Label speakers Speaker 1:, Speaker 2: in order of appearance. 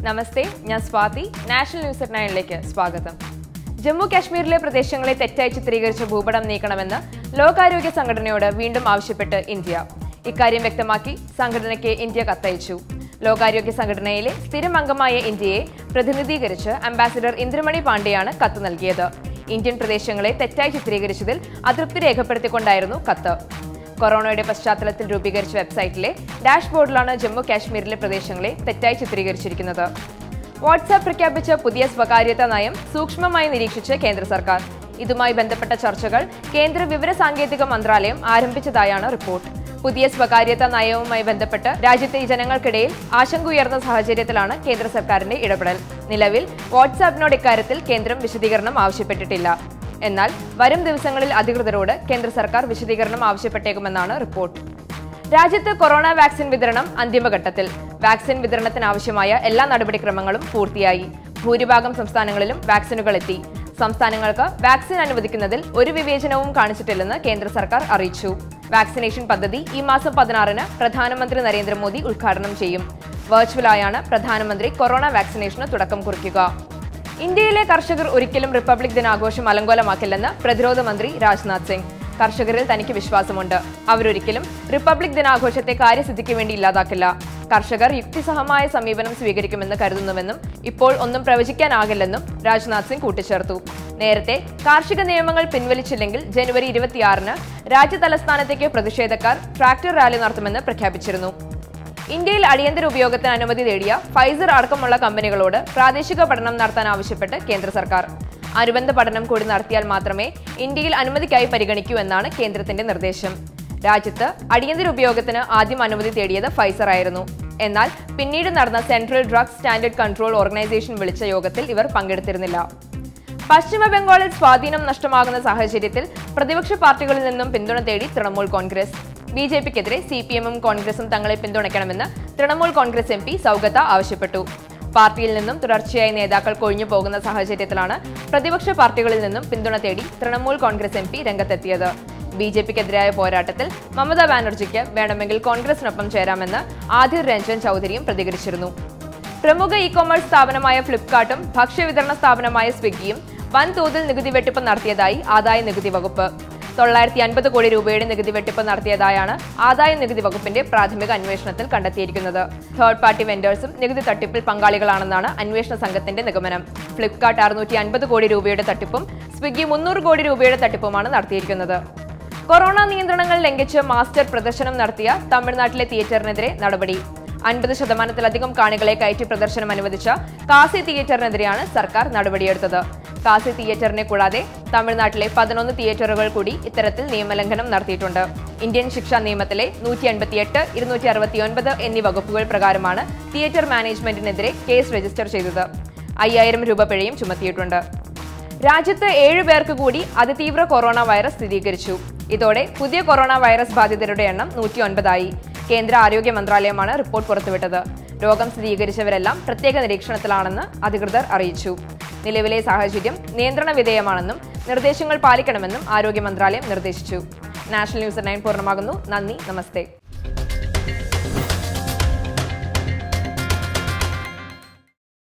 Speaker 1: നമസ്തേ ഞാൻ Swathi national news at നയനിലേക്ക് സ്വാഗതം ജമ്മു കാശ്മീരിലെ പ്രദേശങ്ങളെ തെറ്റായി ചിത്രീകരിച്ച ഭൂപടം നീക്കണമെന്ന് ലോകാരോഗ്യ സംഘടനയോട് വീണ്ടും ആവശ്യപ്പെട്ട് ഇന്ത്യ ഇക്കാര്യം വ്യക്തമാക്കി സംഘടനയ്ക്ക് ഇന്ത്യ കത്തയച്ചു ലോകാരോഗ്യ സംഘടനയിലെ സ്ഥിരം അംഗമായ ഇന്ത്യയെ പ്രതിനിധീകരിച്ച് അംബാസിഡർ ഇന്ദ്രമണി പാണ്ഡെയാണ് കത്ത് നൽകിയത് ഇന്ത്യൻ പ്രദേശങ്ങളെ തെറ്റായി ചിത്രീകരിച്ചതിൽ അതൃപ്തി രേഖപ്പെടുത്തിക്കൊണ്ടായിരുന്നു കത്ത് കൊറോണയുടെ പശ്ചാത്തലത്തിൽ രൂപീകരിച്ച വെബ്സൈറ്റിലെ ഡാഷ്ബോർഡിലാണ് ജമ്മു കാശ്മീരിലെ പ്രദേശങ്ങളെ തെറ്റായി ചിത്രീകരിച്ചിരിക്കുന്നത് വാട്സാപ്പ് പ്രഖ്യാപിച്ച പുതിയ സ്വകാര്യതാ നയം സൂക്ഷ്മമായി നിരീക്ഷിച്ച് കേന്ദ്ര സർക്കാർ ഇതുമായി ബന്ധപ്പെട്ട ചർച്ചകൾ കേന്ദ്ര വിവര സാങ്കേതിക മന്ത്രാലയം ആരംഭിച്ചതായാണ് റിപ്പോർട്ട് പുതിയ സ്വകാര്യതാ നയവുമായി ബന്ധപ്പെട്ട് രാജ്യത്തെ ജനങ്ങൾക്കിടയിൽ ആശങ്ക ഉയർന്ന സാഹചര്യത്തിലാണ് കേന്ദ്ര സർക്കാരിന്റെ ഇടപെടൽ നിലവിൽ വാട്സാപ്പിനോട് ഇക്കാര്യത്തിൽ കേന്ദ്രം വിശദീകരണം ആവശ്യപ്പെട്ടിട്ടില്ല എന്നാൽ വരും ദിവസങ്ങളിൽ അധികൃതരോട് കേന്ദ്ര സർക്കാർ വിശദീകരണം ആവശ്യപ്പെട്ടേക്കുമെന്നാണ് റിപ്പോർട്ട് രാജ്യത്ത് കൊറോണ വാക്സിൻ വിതരണം അന്തിമഘട്ടത്തിൽ വാക്സിൻ വിതരണത്തിനാവശ്യമായ എല്ലാ നടപടിക്രമങ്ങളും പൂർത്തിയായി ഭൂരിഭാഗം സംസ്ഥാനങ്ങളിലും വാക്സിനുകൾ എത്തി സംസ്ഥാനങ്ങൾക്ക് വാക്സിൻ അനുവദിക്കുന്നതിൽ ഒരു വിവേചനവും കാണിച്ചിട്ടില്ലെന്ന് കേന്ദ്ര സർക്കാർ അറിയിച്ചു വാക്സിനേഷൻ പദ്ധതി ഈ മാസം പതിനാറിന് പ്രധാനമന്ത്രി നരേന്ദ്രമോദി ഉദ്ഘാടനം ചെയ്യും വെർച്വലായാണ് പ്രധാനമന്ത്രി കൊറോണ വാക്സിനേഷന് തുടക്കം കുറിക്കുക ഇന്ത്യയിലെ കർഷകർ ഒരിക്കലും റിപ്പബ്ലിക് ദിനാഘോഷം അലങ്കോലമാക്കില്ലെന്ന് പ്രതിരോധ മന്ത്രി രാജ്നാഥ് സിംഗ് കർഷകരിൽ തനിക്ക് വിശ്വാസമുണ്ട് അവരൊരിക്കലും റിപ്പബ്ലിക് ദിനാഘോഷത്തെ കാര്യസിദ്ധിക്ക് വേണ്ടി ഇല്ലാതാക്കില്ല കർഷകർ യുക്തിസഹമായ സമീപനം സ്വീകരിക്കുമെന്ന് കരുതുന്നുവെന്നും ഇപ്പോൾ ഒന്നും പ്രവചിക്കാനാകില്ലെന്നും രാജ്നാഥ് സിംഗ് കൂട്ടിച്ചേർത്തു നേരത്തെ കാർഷിക നിയമങ്ങൾ പിൻവലിച്ചില്ലെങ്കിൽ ജനുവരി ഇരുപത്തിയാറിന് രാജ്യ തലസ്ഥാനത്തേക്ക് പ്രതിഷേധക്കാർ ട്രാക്ടർ റാലി നടത്തുമെന്ന് പ്രഖ്യാപിച്ചിരുന്നു ഇന്ത്യയിൽ അടിയന്തര ഉപയോഗത്തിന് അനുമതി നേടിയ ഫൈസർ അടക്കമുള്ള കമ്പനികളോട് പ്രാദേശിക പഠനം നടത്താൻ ആവശ്യപ്പെട്ട് കേന്ദ്ര സർക്കാർ അനുബന്ധ പഠനം കൂടി നടത്തിയാൽ മാത്രമേ ഇന്ത്യയിൽ അനുമതിക്കായി പരിഗണിക്കൂ എന്നാണ് കേന്ദ്രത്തിന്റെ നിർദ്ദേശം രാജ്യത്ത് അടിയന്തര ഉപയോഗത്തിന് ആദ്യം അനുമതി തേടിയത് ഫൈസർ ആയിരുന്നു എന്നാൽ പിന്നീട് നടന്ന central drug standard control organisation വിളിച്ച യോഗത്തിൽ ഇവർ പങ്കെടുത്തിരുന്നില്ല പശ്ചിമ ബംഗാളിൽ സ്വാധീനം നഷ്ടമാകുന്ന സാഹചര്യത്തിൽ പ്രതിപക്ഷ പാർട്ടികളിൽ നിന്നും പിന്തുണ തേടി തൃണമൂൽ കോൺഗ്രസ് ബി ജെ പിക്കെതിരെ സി പി എമ്മും കോൺഗ്രസും തങ്ങളെ പിന്തുണയ്ക്കണമെന്ന് തൃണമൂൽ കോൺഗ്രസ് എം പി സൗഗത ആവശ്യപ്പെട്ടു പാർട്ടിയിൽ നിന്നും തുടർച്ചയായി നേതാക്കൾ കൊഴിഞ്ഞു പോകുന്ന സാഹചര്യത്തിലാണ് പ്രതിപക്ഷ പാർട്ടികളിൽ നിന്നും പിന്തുണ തേടി തൃണമൂൽ കോൺഗ്രസ് എം പി രംഗത്തെത്തിയത് ബി ജെ പിക്കെതിരായ പോരാട്ടത്തിൽ മമതാ ബാനർജിക്ക് വേണമെങ്കിൽ കോൺഗ്രസിനൊപ്പം ചേരാമെന്ന് ആദിർ രഞ്ജൻ ചൌധരിയും പ്രതികരിച്ചിരുന്നു പ്രമുഖ ഇ കൊമേഴ്സ് സ്ഥാപനമായ ഫ്ലിപ്കാർട്ടും ഭക്ഷ്യവിതരണ സ്ഥാപനമായ സ്വിഗ്ഗിയും വൻതോതിൽ നികുതി വെട്ടിപ്പ് നടത്തിയതായി ആദായ നികുതി വകുപ്പ് തൊള്ളായിരത്തി അൻപത് കോടി രൂപയുടെ നികുതി വെട്ടിപ്പ് നടത്തിയതായാണ് ആദായ നികുതി വകുപ്പിന്റെ പ്രാഥമിക അന്വേഷണത്തിൽ കണ്ടെത്തിയിരിക്കുന്നത് തേർഡ് പാർട്ടി വെൻഡേഴ്സും നികുതി തട്ടിപ്പിൽ പങ്കാളികളാണെന്നാണ് അന്വേഷണ സംഘത്തിന്റെ നിഗമനം ഫ്ലിപ്കാർട്ട് അറുന്നൂറ്റി അൻപത് കോടി രൂപയുടെ തട്ടിപ്പും സ്വിഗ്ഗി മുന്നൂറ് കോടി രൂപയുടെ തട്ടിപ്പുമാണ് നടത്തിയിരിക്കുന്നത് കൊറോണ നിയന്ത്രണങ്ങൾ ലംഘിച്ച് മാസ്റ്റർ പ്രദർശനം നടത്തിയ തമിഴ്നാട്ടിലെ തിയേറ്ററിനെതിരെ നടപടി അൻപത് ശതമാനത്തിലധികം കാണികളെ കയറ്റി പ്രദർശനം അനുവദിച്ച കാസി തിയേറ്ററിനെതിരെയാണ് സർക്കാർ നടപടിയെടുത്തത് കാസി തിയേറ്ററിനെ കൂടാതെ തമിഴ്നാട്ടിലെ പതിനൊന്ന് തിയേറ്ററുകൾ കൂടി ഇത്തരത്തിൽ നിയമലംഘനം നടത്തിയിട്ടുണ്ട് ഇന്ത്യൻ ശിക്ഷാ നിയമത്തിലെ നൂറ്റി അൻപത്തിയെട്ട് ഇരുന്നൂറ്റി അറുപത്തിയൊൻപത് എന്നീ വകുപ്പുകൾ പ്രകാരമാണ് തിയേറ്റർ മാനേജ്മെന്റിനെതിരെ കേസ് രജിസ്റ്റർ ചെയ്തത് അയ്യായിരം രൂപ പിഴയും ചുമത്തിയിട്ടുണ്ട് രാജ്യത്ത് ഏഴു പേർക്ക് കൂടി അതിതീവ്ര കൊറോണ വൈറസ് സ്ഥിരീകരിച്ചു ഇതോടെ പുതിയ കൊറോണ വൈറസ് ബാധിതരുടെ എണ്ണം നൂറ്റി ഒൻപതായി കേന്ദ്ര ആരോഗ്യ മന്ത്രാലയമാണ് റിപ്പോർട്ട് പുറത്തുവിട്ടത് രോഗം സ്ഥിരീകരിച്ചവരെല്ലാം പ്രത്യേക നിരീക്ഷണത്തിലാണെന്ന് അധികൃതർ അറിയിച്ചു നിലവിലെ സാഹചര്യം നിയന്ത്രണ വിധേയമാണെന്നും നിർദ്ദേശങ്ങൾ പാലിക്കണമെന്നും ആരോഗ്യ മന്ത്രാലയം നിർദ്ദേശിച്ചു നാഷണൽ ന്യൂസ് നയൻ പൂർണ്ണമാകുന്നു നന്ദി നമസ്തേ